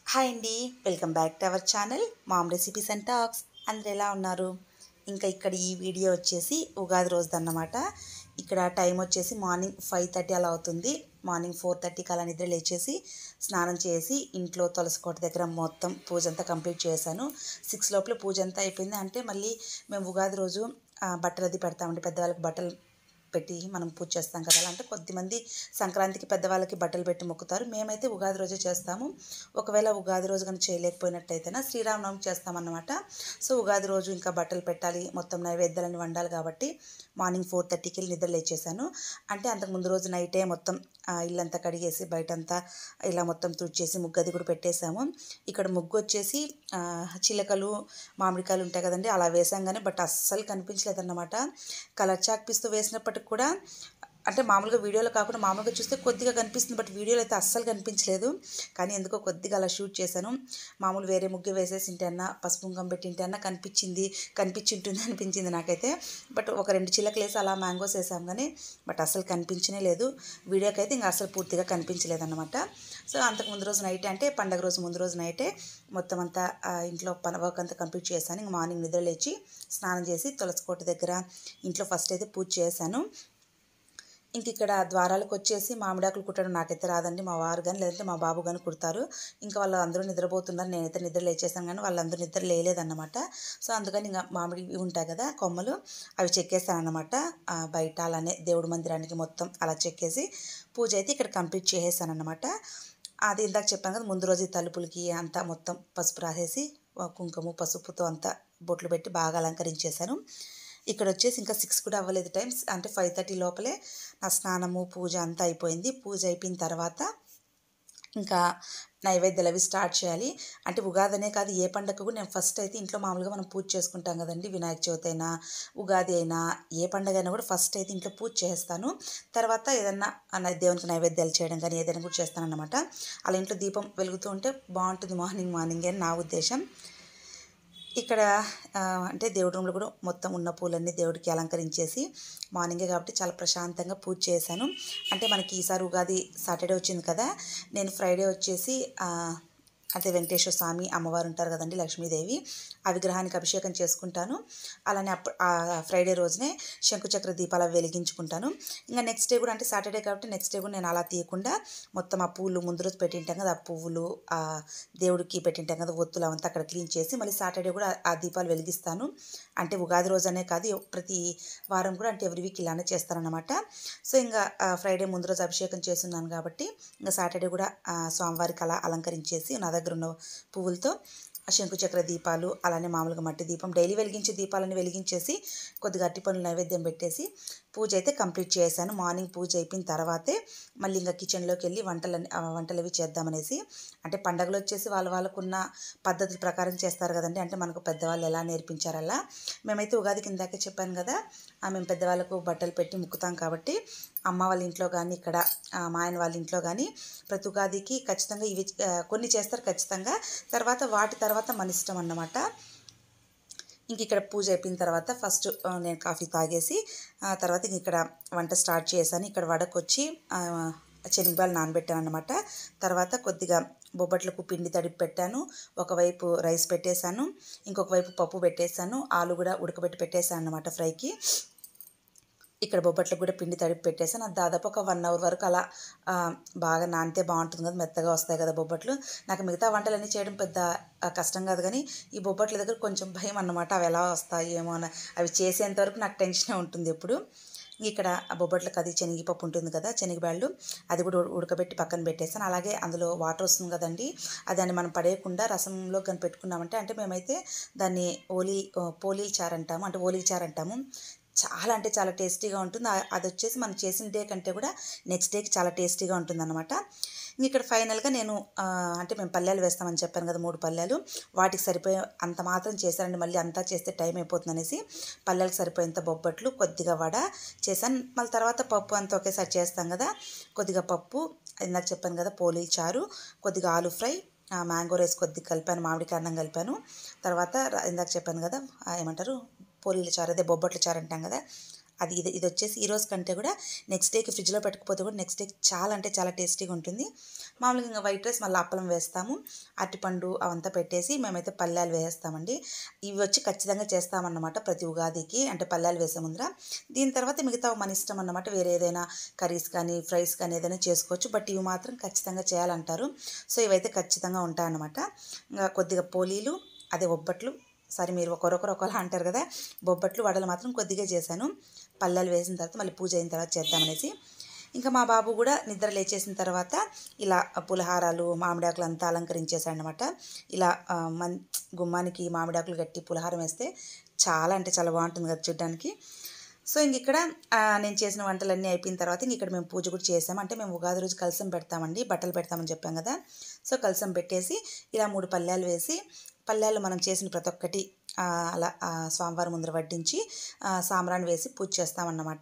hi అండి welcome back to our channel mom recipes and talks అందరు ఎలా ఉన్నారు ఇంకా ఇక్కడ ఈ వీడియో వచ్చేసి ఉగాది రోజు అన్నమాట ఇక్కడ టైం వచ్చేసి మార్నింగ్ ఫైవ్ థర్టీ అలా అవుతుంది మార్నింగ్ ఫోర్ థర్టీకి అలా నిద్ర లేచేసి స్నానం చేసి ఇంట్లో తులసి కోట దగ్గర మొత్తం పూజ అంతా కంప్లీట్ చేశాను సిక్స్ లోపల పూజ అంతా అయిపోయింది అంటే మళ్ళీ మేము ఉగాది రోజు ఆ, బట్టలు అది పెడతామండి పెద్దవాళ్ళకి బట్టలు పెట్టి మనం పూజ చేస్తాం కదా అలా అంటే కొద్దిమంది సంక్రాంతికి పెద్దవాళ్ళకి బట్టలు పెట్టి మొక్కుతారు మేమైతే ఉగాది రోజే చేస్తాము ఒకవేళ ఉగాది రోజు కానీ చేయలేకపోయినట్టయితేనా శ్రీరామనవమి చేస్తామన్నమాట సో ఉగాది రోజు ఇంకా బట్టలు పెట్టాలి మొత్తం నైవేద్యాలని వండాలి కాబట్టి మార్నింగ్ ఫోర్ థర్టీకి వెళ్ళి నిద్ర లేచేసాను అంటే అంతకు ముందు రోజు నైటే మొత్తం ఆ, ఇల్లంతా కడిగేసి బయటంతా ఇలా మొత్తం తుడిచేసి ముగ్గు అది కూడా పెట్టేశాము ఇక్కడ ముగ్గు వచ్చేసి ఆ, చిలకలు మామిడికాయలు ఉంటాయి కదండి అలా వేసాం కానీ బట్ అస్సలు కనిపించలేదన్నమాట కలర్ చాక్ పిస్తూ వేసినప్పటికి కూడా అంటే మామూలుగా వీడియోలో కాకుండా మామూలుగా చూస్తే కొద్దిగా కనిపిస్తుంది బట్ వీడియోలో అయితే అస్సలు కనిపించలేదు కానీ ఎందుకో కొద్దిగా అలా షూట్ చేశాను మామూలు వేరే ముగ్గు వేసేసి అన్న పసుపు కుంకం పెట్టి అన్న కనిపించింది కనిపించి ఉంటుంది అనిపించింది నాకైతే బట్ ఒక రెండు చిలకలు వేసి అలా మ్యాంగోస్ వేసాం కానీ బట్ అసలు కనిపించనే లేదు వీడియోకి అయితే ఇంకా అసలు పూర్తిగా కనిపించలేదన్నమాట సో అంతకు ముందు రోజు నైట్ అంటే పండగ రోజు ముందు రోజు నైటే మొత్తం అంతా ఆ, ఇంట్లో పని వర్క్ అంతా కంప్లీట్ చేశాను ఇంక మార్నింగ్ నిద్ర లేచి స్నానం చేసి తులసి కోట దగ్గర ఇంట్లో ఫస్ట్ అయితే పూజ చేశాను ఇంక ఇక్కడ ద్వారాలకు వచ్చేసి మామిడాకులు కుట్టడం నాకైతే రాదండి మా వారు కానీ లేదంటే మా బాబు కానీ కుడతారు ఇంకా వాళ్ళు అందరూ నిద్రపోతున్నారు నేనైతే నిద్ర లేచేసాను కానీ వాళ్ళందరూ నిద్ర లేలేదన్నమాట సో అందుకని ఇంకా మామిడి ఇవి ఉంటాయి కదా కొమ్మలు అవి చెక్కేస్తాను అనమాట బయట అలానే దేవుడి మందిరానికి మొత్తం అలా చెక్కేసి పూజ అయితే ఇక్కడ కంప్లీట్ చేసేసాను అనమాట అది ఇందాక చెప్పాను కదా ముందు రోజు ఈ తలుపులకి అంతా మొత్తం పసుపు రాసేసి ఆ, కుంకుమ పసుపుతో అంతా బొట్లు పెట్టి బాగా అలంకరించేశాను ఇక్కడ వచ్చేసి ఇంకా సిక్స్ కూడా అవ్వలేదు టైమ్స్ అంటే ఫైవ్ థర్టీ లోపలే నా స్నానము పూజ అంతా అయిపోయింది పూజ అయిపోయిన తర్వాత ఇంకా నైవేద్యాలు అవి స్టార్ట్ చేయాలి అంటే ఉగాది అనే కాదు ఏ పండగకు కూడా నేను ఫస్ట్ అయితే ఇంట్లో మామూలుగా మనం పూజ చేసుకుంటాం కదండి వినాయక చవితి అయినా ఉగాది అయినా ఏ పండగ అయినా కూడా ఫస్ట్ అయితే ఇంట్లో పూజ చేస్తాను తర్వాత ఏదన్నా ఆ నై- దేవునికి నైవేద్యాలు చేయడం కానీ ఏదైనా కూడా చేస్తాను అనమాట అలా ఇంట్లో దీపం వెలుగుతూ ఉంటే బాగుంటుంది మార్నింగ్ మార్నింగ్ అని నా ఉద్దేశం ఇక్కడ ఆ, అంటే దేవుడి రూమ్లో కూడా మొత్తం ఉన్న పూలన్నీ దేవుడికి అలంకరించేసి మార్నింగే కాబట్టి చాలా ప్రశాంతంగా పూజ చేశాను అంటే మనకి ఈసారి ఉగాది సాటర్డే వచ్చింది కదా నేను ఫ్రైడే వచ్చేసి ఆ, అంటే వెంకటేశ్వర స్వామి అమ్మవారు ఉంటారు కదండి లక్ష్మీదేవి ఆ విగ్రహానికి అభిషేకం చేసుకుంటాను అలానే అప్పుడు ఆ ఫ్రైడే రోజునే శంకుచక్ర దీపాలు అవి వెలిగించుకుంటాను ఇంకా నెక్స్ట్ డే కూడా అంటే సాటర్డే కాబట్టి నెక్స్ట్ డే కూడా నేను అలా తీయకుండా మొత్తం ఆ పువ్వులు ముందు రోజు పెట్టింటాం కదా ఆ పువ్వులు ఆ దేవుడికి పెట్టింటాం కదా ఒత్తులు అవంతా అక్కడ క్లీన్ చేసి మళ్ళీ సాటర్డే కూడా ఆ దీపాలు వెలిగిస్తాను అంటే ఉగాది రోజనే కాదు ప్రతి వారం కూడా అంటే ఎవ్రీ వీక్ ఇలానే చేస్తానన్నమాట సో ఇంకా ఆ, ఫ్రైడే ముందు రోజు అభిషేకం చేస్తున్నాను కాబట్టి ఇంకా సాటర్డే కూడా ఆ, స్వామివారికి అలా అలంకరించేసి నా దగ్గర ఉన్న పువ్వులతో ఆ శంకుచక్ర దీపాలు అలానే మామూలుగా మట్టి దీపం డైలీ వెలిగించే దీపాలను వెలిగించేసి కొద్దిగా అట్టి పనులు నైవేద్యం పెట్టేసి పూజ అయితే కంప్లీట్ చేశాను మార్నింగ్ పూజ అయిపోయిన తర్వాతే మళ్ళీ ఇంకా కిచెన్లోకి వెళ్ళి వంటలని ఆ, వంటలు అవి చేద్దామనేసి అంటే పండగలు వచ్చేసి వాళ్ళ వాళ్ళకున్న పద్ధతి ప్రకారం చేస్తారు కదండి అంటే మనకు పెద్దవాళ్ళు ఎలా నేర్పించారు అలా మేమైతే ఉగాది కిందాకే చెప్పాను కదా ఆ, మేము పెద్దవాళ్ళకు బట్టలు పెట్టి ముక్కుతాం కాబట్టి అమ్మ వాళ్ళ ఇంట్లో కానీ ఇక్కడ ఆ, మా ఆయన వాళ్ళ ఇంట్లో కానీ ప్రతి ఉగాదికి ఖచ్చితంగా ఇవి ఆ, కొన్ని చేస్తారు ఖచ్చితంగా తర్వాత వాటి తర్వాత మన ఇష్టం అన్నమాట ఇంక ఇక్కడ పూజ అయిపోయిన తర్వాత ఫస్ట్ ఆ, నేను కాఫీ తాగేసి ఆ తర్వాత ఇంక ఇక్కడ వంట స్టార్ట్ చేశాను ఇక్కడ వడకొచ్చి ఆ, శనగబాలు నానబెట్టాను అనమాట తర్వాత కొద్దిగా బొబ్బట్లకు పిండి తడిపి పెట్టాను ఒకవైపు రైస్ పెట్టేశాను ఇంకొక వైపు పప్పు పెట్టేశాను ఆలు కూడా ఉడకబెట్టి పెట్టేశాను అనమాట ఫ్రైకి ఇక్కడ బొబ్బట్లకు కూడా పిండి తడిపి పెట్టేసాను అది దాదాపు ఒక వన్ అవర్ వరకు అలా ఆ, బాగా నానితే బాగుంటుంది కదా మెత్తగా వస్తాయి కదా బొబ్బట్లు నాకు మిగతా వంటలన్నీ చేయడం పెద్ద ఆ, కష్టం కాదు కానీ ఈ బొబ్బట్ల దగ్గర కొంచెం భయం అన్నమాట అవి ఎలా వస్తాయి ఏమో అని అవి చేసేంత వరకు నాకు టెన్షనే ఉంటుంది ఎప్పుడు ఇక్కడ ఆ బొబ్బట్లకు అది శనగపప్పు ఉంటుంది కదా శనగబాళ్ళు అది కూడా ఉడ- ఉడకబెట్టి పక్కన పెట్టేసాను అలాగే అందులో వాటర్ వస్తుంది కదండి అది దాన్ని మనం పడేయకుండా రసంలో కానీ పెట్టుకున్నామంటే అంటే మేమైతే దాన్ని ఓలీ పోలీ చారు అంటాము అంటే ఓలీ చారు అంటాము చాలా అంటే చాలా టేస్టీగా ఉంటుంది ఆ- అది వచ్చేసి మనం చేసిన డే కంటే కూడా నెక్స్ట్ డేకి చాలా టేస్టీగా ఉంటుంది అనమాట ఇక్కడ ఫైనల్గా నేను ఆ, అంటే మేము పల్లెలు వేస్తామని చెప్పాను కదా మూడు పల్లెలు వాటికి సరిపోయే అంత మాత్రం చేశానండి మళ్ళీ అంతా చేస్తే టైం అయిపోతుంది అనేసి పల్లెలకు సరిపోయేంత బొబ్బట్లు కొద్దిగా వడ చేశాను మళ్ళీ తర్వాత పప్పు అంతా ఒకేసారి చేస్తాం కదా కొద్దిగా పప్పు ఇందాక చెప్పాను కదా పోలీలు చారు కొద్దిగా ఆలు ఫ్రై ఆ, మ్యాంగో రైస్ కొద్దిగా కలిపాను మామిడికాయ అన్నం కలిపాను తర్వాత ర- ఇందాక చెప్పాను కదా ఆ, ఏమంటారు పోలీల చారు అదే బొబ్బట్ల చారు అంటాం కదా అది ఇది ఇది వచ్చేసి ఈ రోజు కంటే కూడా నెక్స్ట్ డేకి ఫ్రిడ్జ్లో పెట్టుకుపోతే కూడా నెక్స్ట్ డేకి చాలా అంటే చాలా టేస్టీగా ఉంటుంది మామూలుగా ఇంకా వైట్ రైస్ మళ్ళీ అప్పలం వేస్తాము అరటిపండు అవంతా పెట్టేసి మేమైతే పల్లాలు వేస్తామండి ఇవి వచ్చి ఖచ్చితంగా చేస్తామన్నమాట ప్రతి ఉగాదికి అంటే పల్లాలు వేసే ముందర దీని తర్వాత మిగతా మన ఇష్టం అన్నమాట వేరే ఏదైనా కర్రీస్ కానీ ఫ్రైస్ కానీ ఏదైనా చేసుకోవచ్చు బట్ ఇవి మాత్రం ఖచ్చితంగా చేయాలంటారు సో ఇవైతే ఖచ్చితంగా ఉంటాయన్నమాట ఇంకా కొద్దిగా పోలీలు అదే ఒబ్బట్లు సరే మీరు ఒకరొకరు ఒకలా అంటారు కదా బొబ్బట్లు వడలు మాత్రం కొద్దిగా చేశాను పల్లెలు వేసిన తర్వాత మళ్ళీ పూజ అయిన తర్వాత చేద్దామనేసి ఇంకా మా బాబు కూడా నిద్ర లేచేసిన తర్వాత ఇలా పులహారాలు మామిడాకులు అంతా అలంకరించేశాడనమాట ఇలా ఆ, మన్ గుమ్మానికి మామిడాకులు కట్టి పులహారం వేస్తే చాలా అంటే చాలా బాగుంటుంది కదా చూడ్డానికి సో ఇంక ఇక్కడ ఆ, నేను చేసిన వంటలన్నీ అయిపోయిన తర్వాత ఇంక ఇక్కడ మేము పూజ కూడా చేసాం అంటే మేము ఉగాది రోజు కలసం పెడతామండి బట్టలు పెడతామని చెప్పాం కదా సో కలసం పెట్టేసి ఇలా మూడు పల్లెలు వేసి పల్లెలు మనం చేసిన ప్రతి ఒక్కటి ఆ, అలా ఆ, స్వామివారి ముందర వడ్డించి ఆ, సాంబ్రాణి వేసి పూజ చేస్తామన్నమాట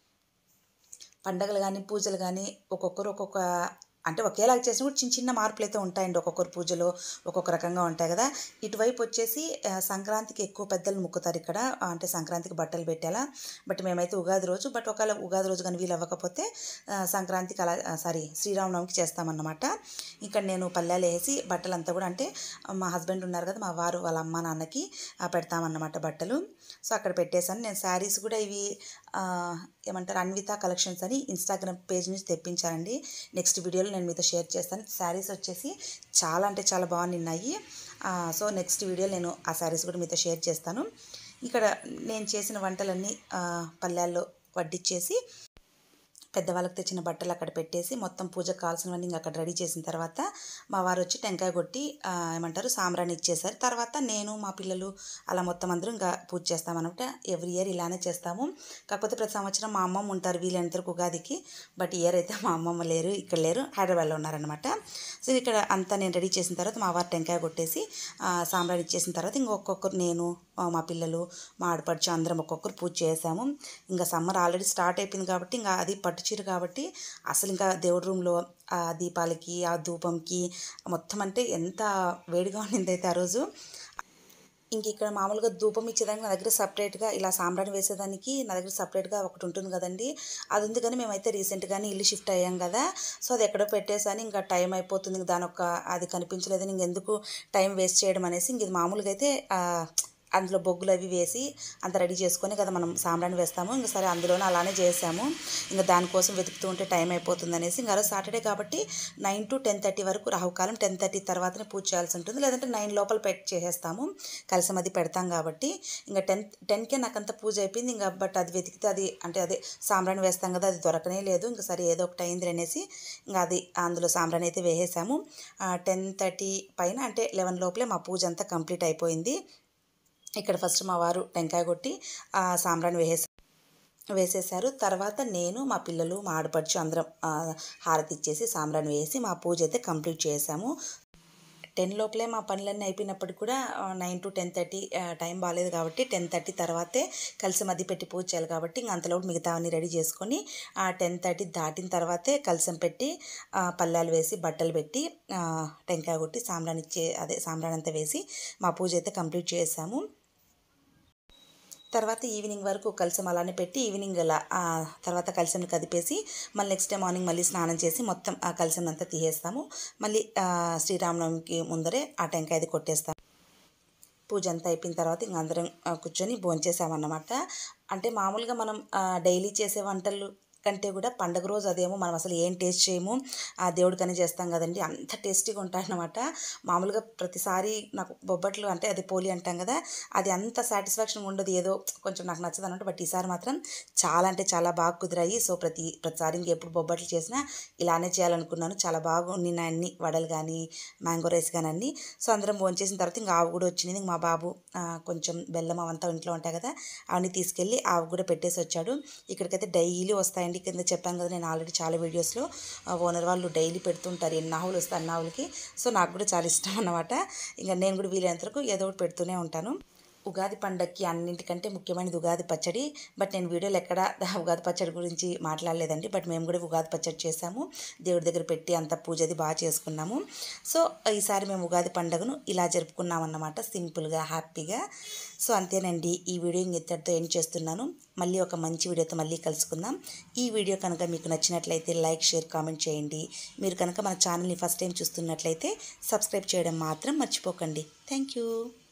పండగలు కానీ పూజలు కానీ ఒక్కొక్కరు ఒక్కొక్క అంటే ఒకేలాగా చేసిన కూడా చిన్న చిన్న మార్పులు అయితే ఉంటాయండి ఒక్కొక్కరు పూజలు ఒక్కొక్క రకంగా ఉంటాయి కదా ఇటువైపు వచ్చేసి ఆ, సంక్రాంతికి ఎక్కువ పెద్దలు ముక్కుతారు ఇక్కడ ఆ, అంటే సంక్రాంతికి బట్టలు పెట్టేలా బట్ మేమైతే ఉగాది రోజు బట్ ఒకవేళ ఉగాది రోజు కానీ వీలు అవ్వకపోతే ఆ, సంక్రాంతికి అలా సారీ శ్రీరామనవమికి చేస్తామన్నమాట ఇక్కడ నేను పల్లెలు వేసి బట్టలంతా కూడా అంటే మా హస్బెండ్ ఉన్నారు కదా మా వారు వాళ్ళ అమ్మ నాన్నకి ఆ, పెడతామన్నమాట బట్టలు సో అక్కడ పెట్టేశాను నేను శారీస్ కూడా ఇవి ఆ, ఏమంటారు అన్విత కలెక్షన్స్ అని ఇన్స్టాగ్రామ్ పేజ్ నుంచి తెప్పించానండి నెక్స్ట్ వీడియోలో నేను మీతో షేర్ చేస్తాను శారీస్ వచ్చేసి చాలా అంటే చాలా బాగున్నాయి ఆ, సో నెక్స్ట్ వీడియోలో నేను ఆ శారీస్ కూడా మీతో షేర్ చేస్తాను ఇక్కడ నేను చేసిన వంటలన్నీ ఆ, పల్లెల్లో వడ్డిచ్చేసి పెద్దవాళ్ళకి తెచ్చిన బట్టలు అక్కడ పెట్టేసి మొత్తం పూజకు కావాల్సినవన్నీ ఇంకా అక్కడ రెడీ చేసిన తర్వాత మా వారు వచ్చి టెంకాయ కొట్టి ఆ, ఏమంటారు సాంబ్రాణి ఇచ్చేసారు తర్వాత నేను మా పిల్లలు అలా మొత్తం అందరం ఇంకా పూజ చేస్తామన్నమాట ఎవ్రీ ఇయర్ ఇలానే చేస్తాము కాకపోతే ప్రతి సంవత్సరం మా అమ్మమ్మ ఉంటారు వీళ్ళంతరకు ఉగాదికి బట్ ఇయర్ అయితే మా అమ్మమ్మ లేరు ఇక్కడ లేరు హైదరాబాద్లో ఉన్నారనమాట సో ఇక్కడ అంతా నేను రెడీ చేసిన తర్వాత మా వారు టెంకాయ కొట్టేసి ఆ, సాంబ్రాణి ఇచ్చేసిన తర్వాత ఇంకొకరు నేను ఆ, మా పిల్లలు మా ఆడపడుచు అందరం ఒక్కొక్కరు పూజ చేసాము ఇంకా సమ్మర్ ఆల్రెడీ స్టార్ట్ అయిపోయింది కాబట్టి ఇంకా అది పట్టు చీర కాబట్టి అసలు ఇంకా దేవుడి రూమ్లో ఆ దీపాలకి ఆ ధూపంకి మొత్తం అంటే ఎంత వేడిగా ఉండింది అయితే ఆ రోజు ఇంక ఇక్కడ మామూలుగా ధూపం ఇచ్చేదానికి నా దగ్గర సపరేట్గా ఇలా సాంబ్రాణి వేసేదానికి నా దగ్గర సపరేట్గా ఒకటి ఉంటుంది కదండి అది ఉంది కానీ మేమైతే రీసెంట్గానే ఇల్లు షిఫ్ట్ అయ్యాం కదా సో అది ఎక్కడో పెట్టేసాని ఇంకా టైం అయిపోతుంది ఇంక దాని ఒక అది కనిపించలేదని ఇంకెందుకు టైం వేస్ట్ చేయడం అనేసి ఇంక ఇది మామూలుగా అయితే ఆ, అందులో బొగ్గులు అవి వేసి అంత రెడీ చేసుకొని కదా మనం సాంబ్రాణి వేస్తాము ఇంకా సరే అందులోనే అలానే చేసాము ఇంకా దానికోసం వెతుకుతూ ఉంటే టైం అయిపోతుంది అనేసి ఇంకా రోజు సాటర్డే కాబట్టి నైన్ టు టెన్ థర్టీ వరకు రాహుకాలం టెన్ థర్టీ తర్వాతనే పూజ చేయాల్సి ఉంటుంది లేదంటే నైన్ లోపల పెట్టి చేసేస్తాము కలసం అది పెడతాం కాబట్టి ఇంకా టెన్ టెన్కే నాకు అంత పూజ అయిపోయింది ఇంకా బట్ అది వెతికితే అది అంటే అదే సాంబ్రాణి వేస్తాం కదా అది దొరకనే లేదు ఇంకా సరే ఏదో ఒకటి అయింది అనేసి ఇంకా అది అందులో సాంబ్రాణి అయితే వేసేసాము టెన్ థర్టీ పైన అంటే లెవెన్ లోపలే మా పూజ అంతా కంప్లీట్ అయిపోయింది ఇక్కడ ఫస్ట్ మా వారు టెంకాయ కొట్టి ఆ సాంబ్రాణి వేసేసి వేసేసారు తర్వాత నేను మా పిల్లలు మా ఆడపడుచు అందరం ఆ, హారతి ఇచ్చేసి సాంబ్రాణి వేసి మా పూజ అయితే కంప్లీట్ చేసాము టెన్ లోపలే మా పనులన్నీ అయిపోయినప్పటికి కూడా nine to ten thirty time బాగాలేదు కాబట్టి టెన్ థర్టీ తర్వాతే కలిసి మధ్య పెట్టి పూజ చేయాలి కాబట్టి ఇంక అంతలోపు మిగతావన్నీ రెడీ చేసుకొని టెన్ థర్టీ దాటిన తర్వాతే కలసం పెట్టి ఆ, పల్లాలు వేసి బట్టలు పెట్టి ఆ, టెంకాయ కొట్టి సాంబ్రాణి ఇచ్చే అదే సాంబ్రాణి అంతా వేసి మా పూజ అయితే కంప్లీట్ చేసాము తర్వాత ఈవినింగ్ వరకు కలసం అలానే పెట్టి ఈవినింగ్ అలా ఆ తర్వాత కలసం కదిపేసి మళ్ళీ నెక్స్ట్ డే మార్నింగ్ మళ్ళీ స్నానం చేసి మొత్తం ఆ కలసం అంతా తీసేస్తాము మళ్ళీ ఆ, శ్రీరామనవమికి ముందరే ఆ టెంకాయది కొట్టేస్తాము పూజ అంతా అయిపోయిన తర్వాత ఇంక అందరం ఆ, కూర్చొని భోంచేసామన్నమాట అంటే మామూలుగా మనం డైలీ చేసే వంటలు కంటే కూడా పండగ రోజు అదేమో మనం అసలు ఏం టేస్ట్ చేయము ఆ దేవుడికని చేస్తాం కదండి అంత టేస్టీగా ఉంటాయన్నమాట మామూలుగా ప్రతిసారి నాకు బొబ్బట్లు అంటే అది పోలి అంటాం కదా అది అంత సాటిస్ఫాక్షన్ ఉండదు ఏదో కొంచెం నాకు నచ్చదు అన్నట్టు బట్ ఈసారి మాత్రం చాలా అంటే చాలా బాగా కుదిరాయి సో ప్రతి ప్రతిసారి ఇంకెప్పుడు బొబ్బట్లు చేసినా ఇలానే చేయాలనుకున్నాను చాలా బాగా నిన్న అన్ని వడలు కానీ మ్యాంగో రైస్ కానీ అన్ని సో అందరం భోంచేసిన తర్వాత ఇంకా ఆవు కూడా వచ్చింది ఇంక మా బాబు ఆ, కొంచెం బెల్లం అవంతా ఇంట్లో ఉంటాయి కదా అవన్నీ తీసుకెళ్ళి ఆవు కూడా పెట్టేసి వచ్చాడు ఇక్కడికైతే డైలీ వస్తాయండి కింద చెప్పాను కదా నేను ఆల్రెడీ చాలా వీడియోస్లో ఓనర్ వాళ్ళు డైలీ పెడుతుంటారు ఎన్ని ఆవులు వస్తాయి అన్ని ఆవులకి సో నాకు కూడా చాలా ఇష్టం అన్నమాట ఇంకా నేను కూడా వీలైనంత వరకు ఏదో ఒకటి పెడుతూనే ఉంటాను ఉగాది పండగకి అన్నింటికంటే ముఖ్యమైనది ఉగాది పచ్చడి బట్ నేను వీడియోలో ఎక్కడ ఉగాది పచ్చడి గురించి మాట్లాడలేదండి బట్ మేము కూడా ఉగాది పచ్చడి చేసాము దేవుడి దగ్గర పెట్టి అంత పూజది బాగా చేసుకున్నాము సో ఈసారి మేము ఉగాది పండుగను ఇలా జరుపుకున్నాం అన్నమాట సింపుల్గా హ్యాపీగా సో అంతేనండి ఈ వీడియో ఇంతటితో ఏం చేస్తున్నాను మళ్ళీ ఒక మంచి వీడియోతో మళ్ళీ కలుసుకుందాం ఈ వీడియో కనుక మీకు నచ్చినట్లయితే లైక్ షేర్ కామెంట్ చేయండి మీరు కనుక మన ఛానల్ని ఫస్ట్ టైం చూస్తున్నట్లయితే సబ్స్క్రైబ్ చేయడం మాత్రం మర్చిపోకండి థ్యాంక్ యూ